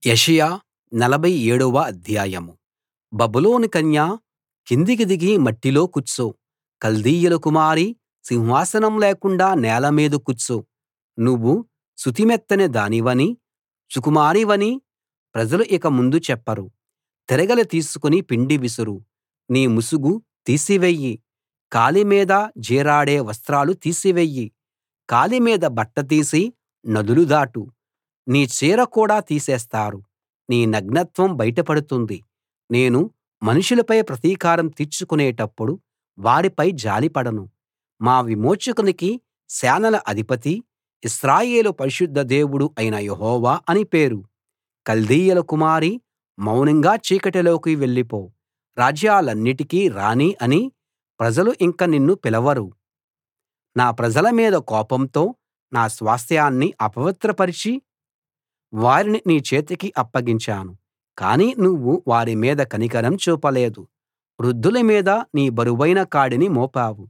యెషయా నలభై ఏడవ అధ్యాయం బబులోను కన్య కిందికి దిగి మట్టిలో కూర్చో కల్దీయుల కుమారీ సింహాసనం లేకుండా నేల మీద కూర్చో నువ్వు సుతిమెత్తని దానివనీ సుకుమారివనీ ప్రజలు ఇక ముందు చెప్పరు తిరగలి తీసుకుని పిండి విసురు నీ ముసుగు తీసివెయ్యి కాలి మీద జీరాడే వస్త్రాలు తీసివెయ్యి కాలి మీద బట్ట తీసి నదులు దాటు నీ చీర కూడా తీసేస్తారు నీ నగ్నత్వం బయటపడుతుంది నేను మనుషులపై ప్రతీకారం తీర్చుకునేటప్పుడు వారిపై జాలిపడను మా విమోచకునికి సేనల అధిపతి ఇశ్రాయేలు పరిశుద్ధ దేవుడు అయిన యెహోవా అని పేరు కల్దీయుల కుమారీ మౌనంగా చీకటిలోకి వెళ్ళిపో రాజ్యాలన్నిటికీ రాణి అని ప్రజలు ఇంక నిన్ను పిలవరు నా ప్రజల మీద కోపంతో నా స్వాస్థ్యాన్ని అపవిత్రపరచి వారిని నీ చేతికి అప్పగించాను కానీ నువ్వు వారి మీద కనికరం చూపలేదు వృద్ధుల మీద నీ బరువైన కాడిని మోపావు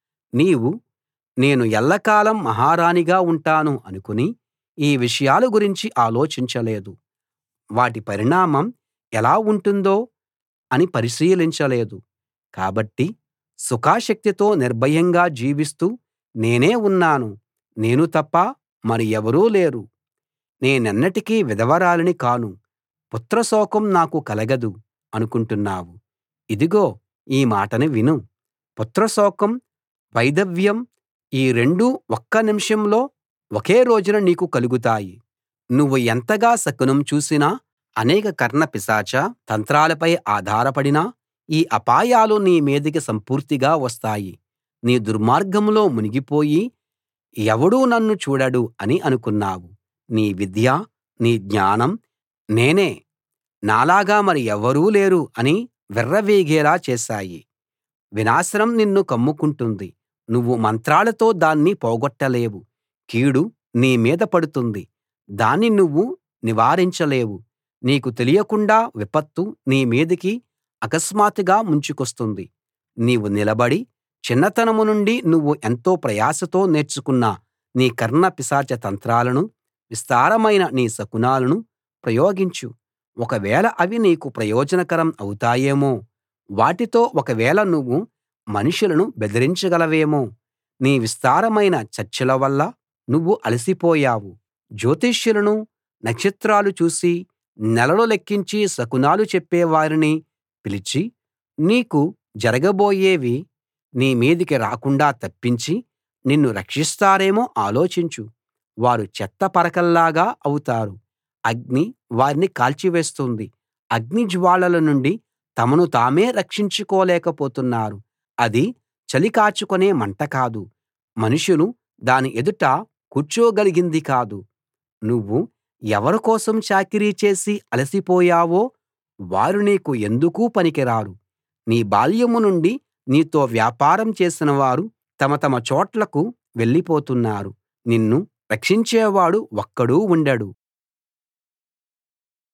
నీవు నేను ఎల్లకాలం మహారాణిగా ఉంటాను అనుకుని ఈ విషయాల గురించి ఆలోచించలేదు వాటి పరిణామం ఎలా ఉంటుందో అని పరిశీలించలేదు కాబట్టి సుఖాసక్తితో నిర్భయంగా జీవిస్తూ నేనే ఉన్నాను నేను తప్ప మరి ఎవరూ లేరు నేనెన్నటికీ విధవరాలిని కాను పుత్రశోకం నాకు కలగదు అనుకుంటున్నావు ఇదిగో ఈ మాటను విను పుత్రశోకం వైధవ్యం ఈ రెండూ ఒక్క నిమిషంలో ఒకే రోజున నీకు కలుగుతాయి నువ్వు ఎంతగా శకునం చూసినా అనేక కర్ణపిశాచ తంత్రాలపై ఆధారపడినా ఈ అపాయాలు నీ మీదికి సంపూర్తిగా వస్తాయి నీ దుర్మార్గంలో మునిగిపోయి ఎవడూ నన్ను చూడడు అని అనుకున్నావు నీ విద్య నీ జ్ఞానం నేనే నాలాగా మరి ఎవ్వరూ లేరు అని విర్రవీగేలా చేశాయి వినాశనం నిన్ను కమ్ముకుంటుంది నువ్వు మంత్రాలతో దాన్ని పోగొట్టలేవు కీడు నీ మీద పడుతుంది దాన్ని నువ్వు నివారించలేవు నీకు తెలియకుండా విపత్తు నీ మీదికి అకస్మాత్తుగా ముంచుకొస్తుంది నీవు నిలబడి చిన్నతనం నుండి నువ్వు ఎంతో ప్రయాసతో నేర్చుకున్న నీ కర్ణపిశాచ తంత్రాలను విస్తారమైన నీ శకునాలను ప్రయోగించు ఒకవేళ అవి నీకు ప్రయోజనకరం అవుతాయేమో వాటితో ఒకవేళ నువ్వు మనుషులను బెదిరించగలవేమో నీ విస్తారమైన చర్చల వల్ల నువ్వు అలసిపోయావు జ్యోతిష్యులను నక్షత్రాలు చూసి నెలలు లెక్కించి శకునాలు చెప్పేవారిని పిలిచి నీకు జరగబోయేవి నీ మీదికి రాకుండా తప్పించి నిన్ను రక్షిస్తారేమో ఆలోచించు వారు చెత్త పరకల్లాగా అవుతారు అగ్ని వారిని కాల్చివేస్తుంది అగ్ని జ్వాలల నుండి తమను తామే రక్షించుకోలేకపోతున్నారు అది చలి కాచుకునే మంట కాదు మనుషులు దాని ఎదుట కూర్చోగలిగింది కాదు నువ్వు ఎవరి కోసం చాకిరీ చేసి అలసిపోయావో వారు నీకు ఎందుకూ పనికిరారు నీ బాల్యం నుండి నీతో వ్యాపారం చేసిన వారు తమ తమ చోట్లకు వెళ్ళిపోతున్నారు నిన్ను రక్షించేవాడు ఒక్కడూ ఉండడు